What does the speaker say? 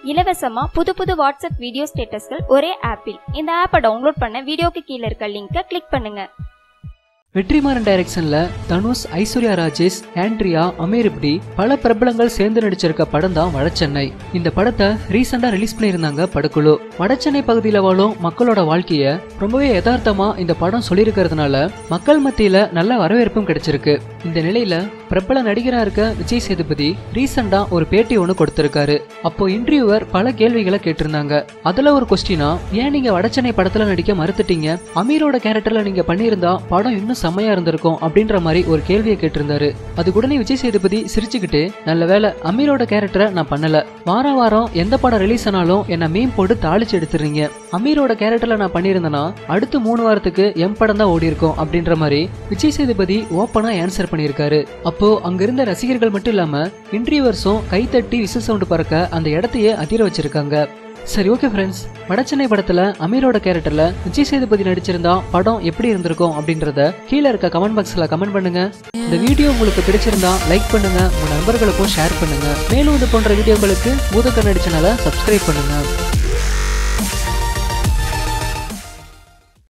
இலவசமா புது புது வாட்ஸ்அப் வீடியோ ஸ்டேட்டஸ்கள் ஒரே ஆப்பில் இந்த ஆப்பை டவுன்லோட் பண்ண வீடியோக்கு கீழே இருக்க லிங்கை கிளிக் பண்ணுங்க வெற்றிமாறன் டைரக்ஷன்ல தனுஷ் ஐஸ்வர்யா ராஜேஷ் ஆண்ட்ரியா அமீர் இப்படி பல பிரபலங்கள் சேர்ந்து நடிச்சிருக்க படம் தான் வடசென்னை இந்த படத்தை ரீசெண்டா ரிலீஸ் பண்ணியிருந்தாங்க படக்குழு வடசென்னை பகுதியில் வாழும் மக்களோட வாழ்க்கைய ரொம்பவே யதார்த்தமா இந்த படம் சொல்லியிருக்கிறதுனால மக்கள் மத்தியில நல்ல வரவேற்பும் கிடைச்சிருக்கு இந்த நிலையில பிரபல நடிகரா இருக்க விஜய் சேதுபதி ரீசெண்டா ஒரு பேட்டி ஒன்று கொடுத்திருக்காரு அப்போ இன்டர்வியூவர் பல கேள்விகளை கேட்டிருந்தாங்க அதுல ஒரு கொஸ்டினா ஏன் நீங்க வடசென்னை படத்துல நடிக்க மறுத்துட்டீங்க அமீரோட கேரக்டர்ல நீங்க பண்ணியிருந்தா படம் இன்னும் செம்மையா இருந்திருக்கும் அப்படின்ற மாதிரி ஒரு கேள்வியை கேட்டிருந்தாரு அதுக்கு உடனே விஜய் சேதுபதி சிரிச்சுக்கிட்டு நல்ல வேளை அமீரோட கேரக்டரை நான் பண்ணல வார வாரம் எந்த படம் ரிலீஸ் ஆனாலும் என்ன மீன் போட்டு தாளிச்சு எடுத்துறீங்க அமீரோட கேரக்டர்ல நான் பண்ணியிருந்தேன்னா அடுத்து மூணு வாரத்துக்கு எம் படம் தான் ஓடி இருக்கும் அப்படின்ற மாதிரி விஜய் சேதுபதி ஓப்பனா ஆன்சர் பண்ணியிருக்காரு அப்போ அங்க இருந்த ரசிகர்கள் மட்டும் இல்லாம இன்டர்வியூவர்ஸும் கைத்தட்டி விசில் சவுண்ட் பறக்க அந்த இடத்தையே அதிர வச்சிருக்காங்க சரி ஓகே ஃப்ரெண்ட்ஸ் வடச்சென்னை படத்துல அமீரோட கேரக்டர்ல விஜய் சேதுபதி நடிச்சிருந்தா படம் எப்படி இருந்திருக்கும் அப்படின்றத கீழே இருக்க கமெண்ட் பாக்ஸ்ல கமெண்ட் பண்ணுங்க இந்த வீடியோ உங்களுக்கு பிடிச்சிருந்தா லைக் பண்ணுங்க உங்க நண்பர்களுக்கும் ஷேர் பண்ணுங்க மேலும் இது போன்ற வீடியோக்களுக்கு பூதக்கண்ணடி சேனலை சப்ஸ்கிரைப் பண்ணுங்க